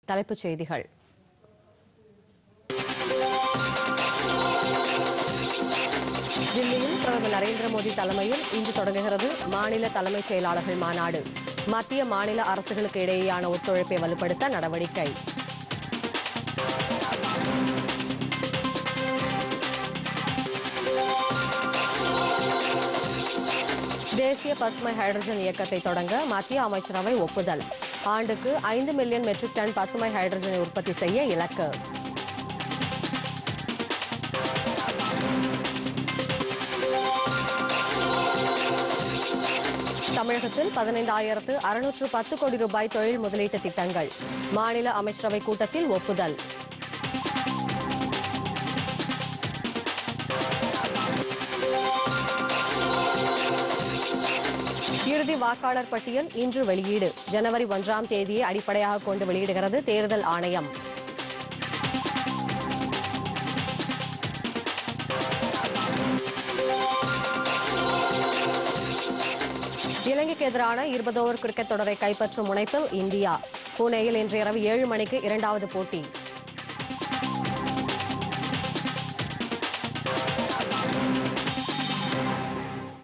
தலைப்புச் செய்திகள் தில்லியில் பிரதமர் நரேந்திர மோடி தலைமையில் இன்று தொடங்குகிறது மாநில தலைமைச் செயலாளர்கள் மாநாடு மத்திய மாநில அரசுகளுக்கு இடையேயான ஒத்துழைப்பை வலுப்படுத்த நடவடிக்கை தேசிய பசுமை ஹைட்ரஜன் இயக்கத்தை தொடங்க மத்திய அமைச்சரவை ஒப்புதல் ஆண்டுக்கு ஐந்து மில்லியன் மெட்ரிக் டன் பசுமை ஹைட்ரஜனை உற்பத்தி செய்ய இலக்கு தமிழகத்தில் பதினைந்தாயிரத்து அறுநூற்று பத்து கோடி ரூபாய் தொழில் முதலீட்டு திட்டங்கள் மாநில அமைச்சரவை கூட்டத்தில் ஒப்புதல் இறுதி வாக்காளர் பட்டியல் இன்று வெளியீடு ஜனவரி ஒன்றாம் தேதியை அடிப்படையாக கொண்டு வெளியிடுகிறது தேர்தல் ஆணையம் இலங்கைக்கு எதிரான இருபது ஓவர் கிரிக்கெட் தொடரை கைப்பற்றும் முனைப்பில் இந்தியா புனேயில் இன்று இரவு ஏழு மணிக்கு இரண்டாவது போட்டி